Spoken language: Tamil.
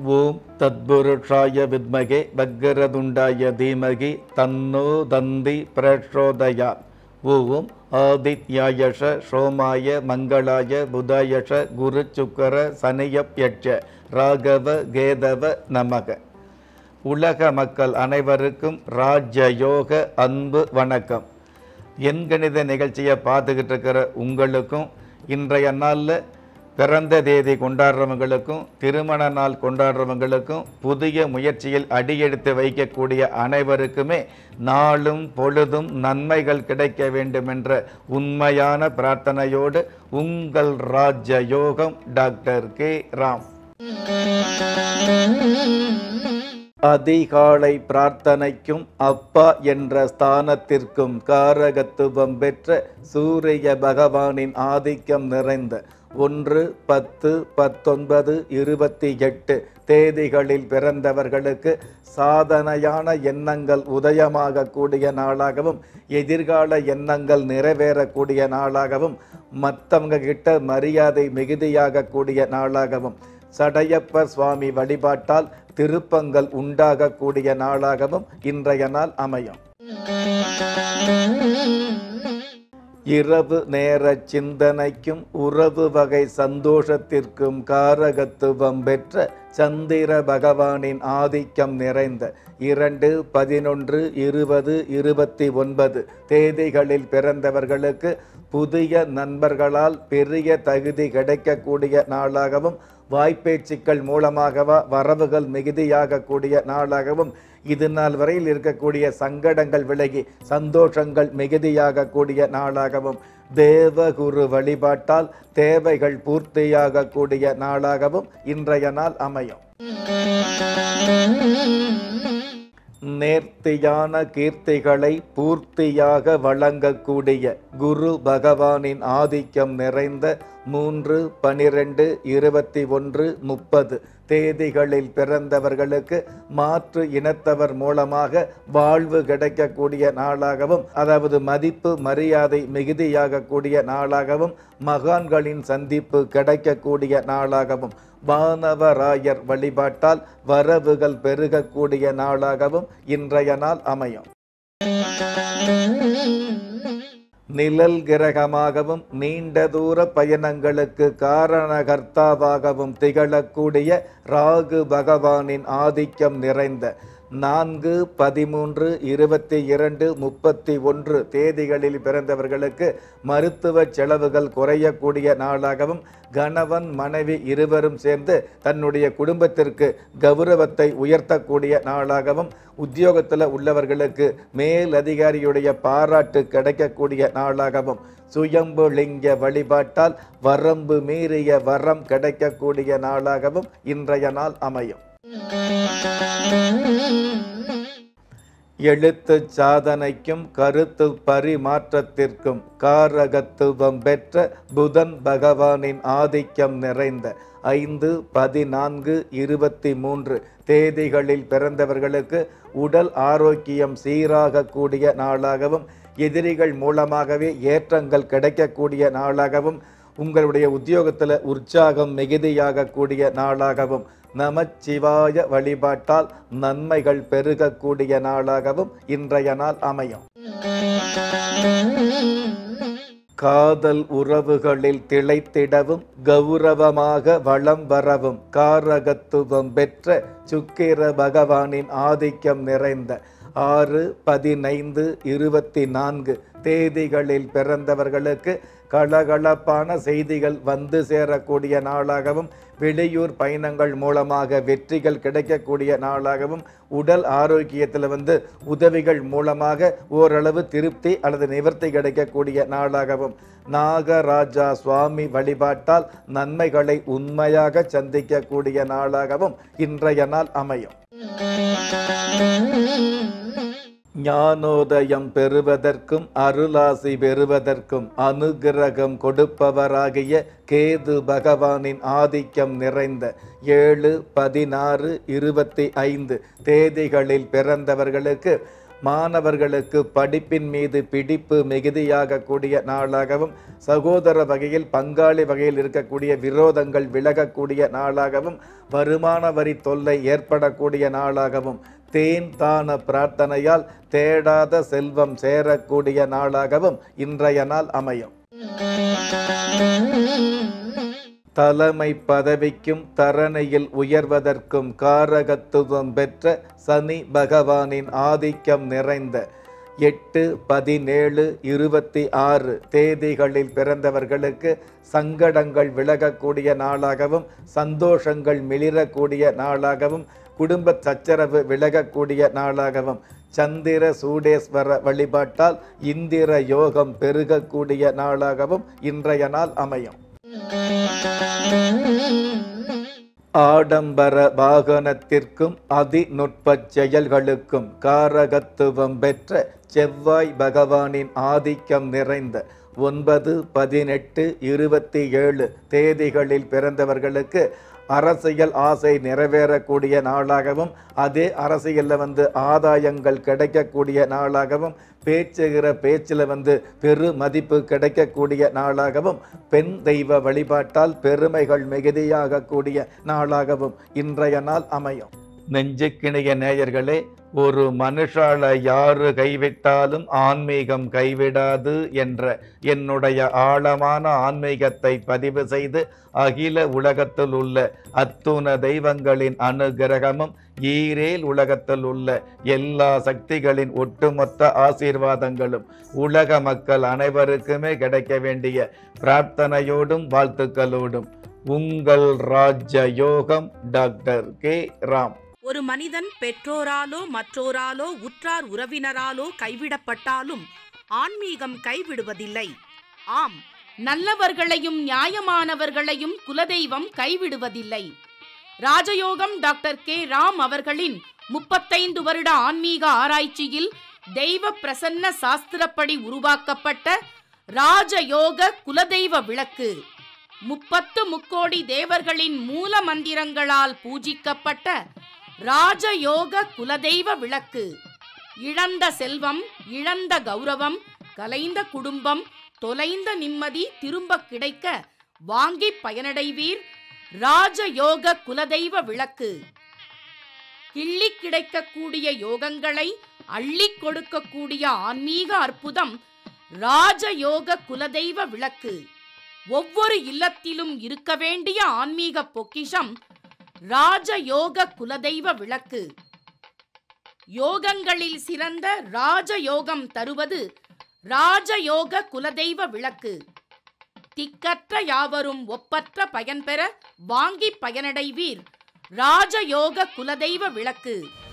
ஓம் தத்புருஷாய வித்மகே வக்கரதுண்டாய தீமகி தன்னோ தந்தி பிரச்சோதயா ஓம் ஆதித்யாயஷ சோமாய மங்களாய புதாயஷ குரு சுக்கர சனியப்யட்ச ராகவ கேதவ நமக உலக மக்கள் அனைவருக்கும் ராஜயோக அன்பு வணக்கம் எண்கணித நிகழ்ச்சியை பார்த்துக்கிட்டு இருக்கிற உங்களுக்கும் இன்றைய நாளில் பிறந்த தேதி கொண்டாடுறவங்களுக்கும் திருமண நாள் கொண்டாடுறவங்களுக்கும் புதிய முயற்சியில் அடியெடுத்து வைக்கக்கூடிய அனைவருக்குமே நாளும் பொழுதும் நன்மைகள் கிடைக்க வேண்டும் என்ற உண்மையான பிரார்த்தனையோடு உங்கள் ராஜயோகம் டாக்டர் கே ராம் அதிகாலை பிரார்த்தனைக்கும் அப்பா என்ற ஸ்தானத்திற்கும் காரகத்துவம் பெற்ற சூரிய பகவானின் ஆதிக்கம் நிறைந்த ஒன்று பத்து பத்தொன்பது இருபத்தி எட்டு தேதிகளில் பிறந்தவர்களுக்கு சாதனையான எண்ணங்கள் உதயமாகக்கூடிய நாளாகவும் எதிர்கால எண்ணங்கள் நிறைவேறக்கூடிய நாளாகவும் மற்றவங்க கிட்ட மரியாதை மிகுதியாகக்கூடிய நாளாகவும் சடையப்ப சுவாமி வழிபாட்டால் திருப்பங்கள் உண்டாகக்கூடிய நாளாகவும் இன்றைய நாள் அமையும் இரவு நேர சிந்தனைக்கும் உறவு வகை சந்தோஷத்திற்கும் காரகத்துவம் பெற்ற சந்திர பகவானின் ஆதிக்கம் நிறைந்த இரண்டு பதினொன்று இருபது இருபத்தி ஒன்பது தேதிகளில் பிறந்தவர்களுக்கு புதிய நண்பர்களால் பெரிய தகுதி கிடைக்கக்கூடிய நாளாகவும் வாய்ப்பேச்சுக்கள் மூலமாகவா வரவுகள் மிகுதியாகக்கூடிய நாளாகவும் இது நாள் வரையில் இருக்கக்கூடிய சங்கடங்கள் விலகி சந்தோஷங்கள் மிகுதியாகக்கூடிய நாளாகவும் தேவகுரு வழிபாட்டால் தேவைகள் பூர்த்தியாகக்கூடிய நாளாகவும் இன்றைய நாள் அமையும் நேர்த்தியான கீர்த்திகளை பூர்த்தியாக வழங்கக்கூடிய குரு பகவானின் ஆதிக்கம் நிறைந்த மூன்று பனிரெண்டு இருபத்தி ஒன்று முப்பது தேதிகளில் பிறந்தவர்களுக்கு மாற்று இனத்தவர் மூலமாக வாழ்வு கிடைக்கக்கூடிய நாளாகவும் அதாவது மதிப்பு மரியாதை மிகுதியாகக்கூடிய நாளாகவும் மகான்களின் சந்திப்பு கிடைக்கக்கூடிய நாளாகவும் வானவராயர் வழிபாட்டால் வரவுகள் பெருகக்கூடிய நாளாகவும் இன்றைய நாள் அமையும் நிழல் கிரகமாகவும் நீண்ட தூர பயணங்களுக்கு காரணகர்த்தாவாகவும் திகழக்கூடிய ராகு பகவானின் ஆதிக்கம் நிறைந்த நான்கு பதிமூன்று இருபத்தி இரண்டு முப்பத்தி ஒன்று தேதிகளில் பிறந்தவர்களுக்கு மருத்துவ செலவுகள் குறையக்கூடிய நாளாகவும் கணவன் மனைவி இருவரும் சேர்ந்து தன்னுடைய குடும்பத்திற்கு கௌரவத்தை உயர்த்தக்கூடிய நாளாகவும் உத்தியோகத்தில் உள்ளவர்களுக்கு மேல் அதிகாரியுடைய பாராட்டு கிடைக்கக்கூடிய நாளாகவும் சுயம்பு லிங்க வழிபாட்டால் வரம்பு மீறிய வரம் கிடைக்கக்கூடிய நாளாகவும் இன்றைய நாள் அமையும் எழுத்து சாதனைக்கும் கருத்து பரிமாற்றத்திற்கும் காரகத்துவம் பெற்ற புதன் பகவானின் ஆதிக்கம் நிறைந்த ஐந்து பதினான்கு இருபத்தி மூன்று தேதிகளில் பிறந்தவர்களுக்கு உடல் ஆரோக்கியம் சீராகக்கூடிய நாளாகவும் எதிரிகள் மூலமாகவே ஏற்றங்கள் கிடைக்கக்கூடிய நாளாகவும் உங்களுடைய உத்தியோகத்தில் உற்சாகம் மிகுதியாகக்கூடிய நாளாகவும் நமச்சிவாய வழிபாட்டால் நன்மைகள் பெருகக்கூடிய நாளாகவும் இன்றைய நாள் அமையும் காதல் உறவுகளில் திளைத்திடவும் கௌரவமாக வளம் வரவும் காரகத்துவம் பெற்ற சுக்கிர பகவானின் ஆதிக்கம் நிறைந்த ஆறு பதினைந்து இருபத்தி நான்கு தேதிகளில் பிறந்தவர்களுக்கு கலகலப்பான செய்திகள் வந்து சேரக்கூடிய நாளாகவும் வெளியூர் பயணங்கள் மூலமாக வெற்றிகள் கிடைக்கக்கூடிய நாளாகவும் உடல் ஆரோக்கியத்தில் வந்து உதவிகள் மூலமாக ஓரளவு திருப்தி அல்லது நிவர்த்தி கிடைக்கக்கூடிய நாளாகவும் நாகராஜா சுவாமி வழிபாட்டால் நன்மைகளை உண்மையாக சந்திக்கக்கூடிய நாளாகவும் இன்றைய நாள் அமையும் ஞானோதயம் பெறுவதற்கும் அருளாசி பெறுவதற்கும் அனுகிரகம் கொடுப்பவராகிய கேது பகவானின் ஆதிக்கம் நிறைந்த ஏழு பதினாறு இருபத்தி ஐந்து தேதிகளில் பிறந்தவர்களுக்கு மாணவர்களுக்கு படிப்பின் மீது பிடிப்பு மிகுதியாகக்கூடிய நாளாகவும் சகோதர வகையில் பங்காளி வகையில் இருக்கக்கூடிய விரோதங்கள் விலகக்கூடிய நாளாகவும் வருமான வரி தொல்லை ஏற்படக்கூடிய நாளாகவும் தேன் தான பிரார்த்தனையால் தேடாத செல்வம் சேரக்கூடிய நாளாகவும் இன்றைய நாள் அமையும் தலைமை பதவிக்கும் தரணையில் உயர்வதற்கும் காரகத்துவம் பெற்ற சனி பகவானின் ஆதிக்கம் நிறைந்த எட்டு பதினேழு இருபத்தி ஆறு தேதிகளில் பிறந்தவர்களுக்கு சங்கடங்கள் விலகக்கூடிய நாளாகவும் சந்தோஷங்கள் மிளிரக்கூடிய நாளாகவும் குடும்ப சச்சரவு விலகக்கூடிய நாளாகவும் சந்திர சூடேஸ்வர வழிபாட்டால் இந்திர யோகம் பெருகக்கூடிய நாளாகவும் இன்றைய நாள் அமையும் ஆடம்பர வாகனத்திற்கும் அதிநுட்பச் செயல்களுக்கும் காரகத்துவம் பெற்ற செவ்வாய் பகவானின் ஆதிக்கம் நிறைந்த ஒன்பது பதினெட்டு இருபத்தி ஏழு தேதிகளில் பிறந்தவர்களுக்கு அரசியல் ஆசை நிறைவேறக்கூடிய நாளாகவும் அதே அரசியலில் வந்து ஆதாயங்கள் கிடைக்கக்கூடிய நாளாகவும் பேச்சுகிற பேச்சில் வந்து பெரு மதிப்பு கிடைக்கக்கூடிய நாளாகவும் பெண் தெய்வ வழிபாட்டால் பெருமைகள் மிகுதியாகக்கூடிய நாளாகவும் இன்றைய நாள் அமையும் நெஞ்சுக்கிணைய நேயர்களே ஒரு மனுஷால யாரு கைவிட்டாலும் ஆன்மீகம் கைவிடாது என்ற என்னுடைய ஆழமான ஆன்மீகத்தை பதிவு செய்து அகில உலகத்தில் உள்ள அத்துண தெய்வங்களின் அனுகிரகமும் ஈரேல் உலகத்தில் உள்ள எல்லா சக்திகளின் ஒட்டுமொத்த ஆசீர்வாதங்களும் உலக மக்கள் அனைவருக்குமே கிடைக்க வேண்டிய பிரார்த்தனையோடும் வாழ்த்துக்களோடும் உங்கள் ராஜ யோகம் டாக்டர் கே ராம் ஒரு மனிதன் பெற்றோராலோ மற்றோராலோ உற்றார் உறவினராலோ கைவிடப்பட்டாலும் ஆன்மீகம் கைவிடுவதில்லை ஆம் நல்லவர்களையும் நியாயமானவர்களையும் குலதெய்வம் கைவிடுவதில்லை ராஜயோகம் டாக்டர் கே ராம் அவர்களின் முப்பத்தைந்து வருட ஆன்மீக ஆராய்ச்சியில் தெய்வ பிரசன்ன சாஸ்திரப்படி உருவாக்கப்பட்ட ராஜயோக குலதெய்வ விளக்கு முப்பத்து முக்கோடி தேவர்களின் மூல மந்திரங்களால் பூஜிக்கப்பட்ட ராஜயோக குலதெய்வ விளக்கு இழந்த செல்வம் இழந்த கௌரவம் கலைந்த குடும்பம் தொலைந்த நிம்மதி திரும்ப கிடைக்க வாங்கி பயனடைவீர் ராஜயோக குலதெய்வ விளக்கு கிள்ளி கிடைக்கக்கூடிய யோகங்களை அள்ளி கொடுக்கக்கூடிய ஆன்மீக அற்புதம் ராஜயோக குலதெய்வ விளக்கு ஒவ்வொரு இல்லத்திலும் இருக்க வேண்டிய ஆன்மீக பொக்கிஷம் ராஜயோக குலதெய்வ விளக்கு யோகங்களில் சிறந்த ராஜயோகம் தருவது ராஜயோக குலதெய்வ விளக்கு திக்கற்ற யாவரும் ஒப்பற்ற பயன்பெற வாங்கி பயனடைவீர் ராஜயோக குலதெய்வ விளக்கு